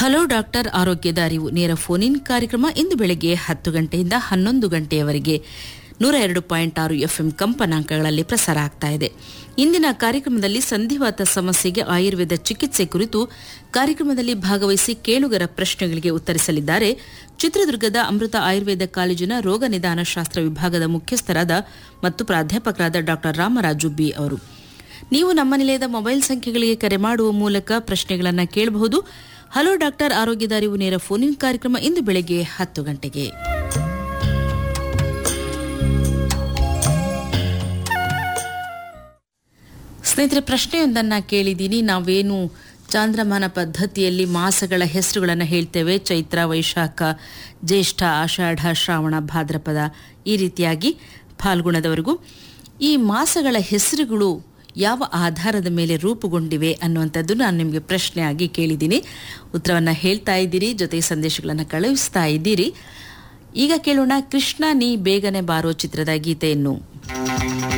hello doctor ಆರೋಗ್ಯದ ಅರಿವು ನೇರ ಫೋನ್ ಇನ್ ಕಾರ್ಯಕ್ರಮ ಇಂದು ಬೆಳಗ್ಗೆ ಹತ್ತು ಗಂಟೆಯಿಂದ ಹನ್ನೊಂದು ಗಂಟೆಯವರೆಗೆ ನೂರ ಎರಡು ಪಾಯಿಂಟ್ ಆರು ಎಫ್ಎಂ ಕಂಪನಾಂಕಗಳಲ್ಲಿ ಪ್ರಸಾರ ಆಗ್ತಾ ಇದೆ ಇಂದಿನ ಕಾರ್ಯಕ್ರಮದಲ್ಲಿ ಸಂಧಿವಾತ ಸಮಸ್ಯೆಗೆ ಆಯುರ್ವೇದ ಚಿಕಿತ್ಸೆ ಕುರಿತು ಕಾರ್ಯಕ್ರಮದಲ್ಲಿ ಭಾಗವಹಿಸಿ ಕೇಳುಗರ ಪ್ರಶ್ನೆಗಳಿಗೆ ಉತ್ತರಿಸಲಿದ್ದಾರೆ ಚಿತ್ರದುರ್ಗದ ಅಮೃತ ಆಯುರ್ವೇದ ಕಾಲೇಜಿನ ರೋಗ ನಿದಾನ ಶಾಸ್ತ್ರ ವಿಭಾಗದ ಮುಖ್ಯಸ್ಥರಾದ ಮತ್ತು ಪ್ರಾಧ್ಯಾಪಕರಾದ ಡಾಕ್ಟರ್ ರಾಮರಾಜು ಬಿ ಅವರು ನೀವು ನಮ್ಮ ನಿಲಯದ ಮೊಬೈಲ್ ಸಂಖ್ಯೆಗಳಿಗೆ ಕರೆ ಮಾಡುವ ಮೂಲಕ ಪ್ರಶ್ನೆಗಳನ್ನು ಕೇಳಬಹುದು ಹಲೋ ಡಾಕ್ಟರ್ ಆರೋಗ್ಯದ ಅರಿವು ನೇರ ಫೋನ್ ಇನ್ ಕಾರ್ಯಕ್ರಮ ಇಂದು ಬೆಳಗ್ಗೆ ಹತ್ತು ಗಂಟೆಗೆ ಸ್ನೇಹಿತರೆ ಪ್ರಶ್ನೆಯೊಂದನ್ನು ಕೇಳಿದ್ದೀನಿ ನಾವೇನು ಚಾಂದ್ರಮಾನ ಪದ್ಧತಿಯಲ್ಲಿ ಮಾಸಗಳ ಹೆಸರುಗಳನ್ನು ಹೇಳ್ತೇವೆ ಚೈತ್ರ ವೈಶಾಖ ಜ್ಯೇಷ್ಠ ಆಷಾಢ ಶ್ರಾವಣ ಭಾದ್ರಪದ ಈ ರೀತಿಯಾಗಿ ಫಾಲ್ಗುಣದವರೆಗೂ ಈ ಮಾಸಗಳ ಹೆಸರುಗಳು ಯಾವ ಆಧಾರದ ಮೇಲೆ ರೂಪುಗೊಂಡಿವೆ ಅನ್ನುವಂಥದ್ದು ನಾನು ನಿಮಗೆ ಪ್ರಶ್ನೆಯಾಗಿ ಕೇಳಿದ್ದೀನಿ ಉತ್ತರವನ್ನು ಹೇಳ್ತಾ ಇದ್ದೀರಿ ಜೊತೆಗೆ ಸಂದೇಶಗಳನ್ನು ಕಳುಹಿಸ್ತಾ ಇದ್ದೀರಿ ಈಗ ಕೇಳೋಣ ಕೃಷ್ಣ ನೀ ಬೇಗನೆ ಬಾರೋ ಚಿತ್ರದ ಗೀತೆಯನ್ನು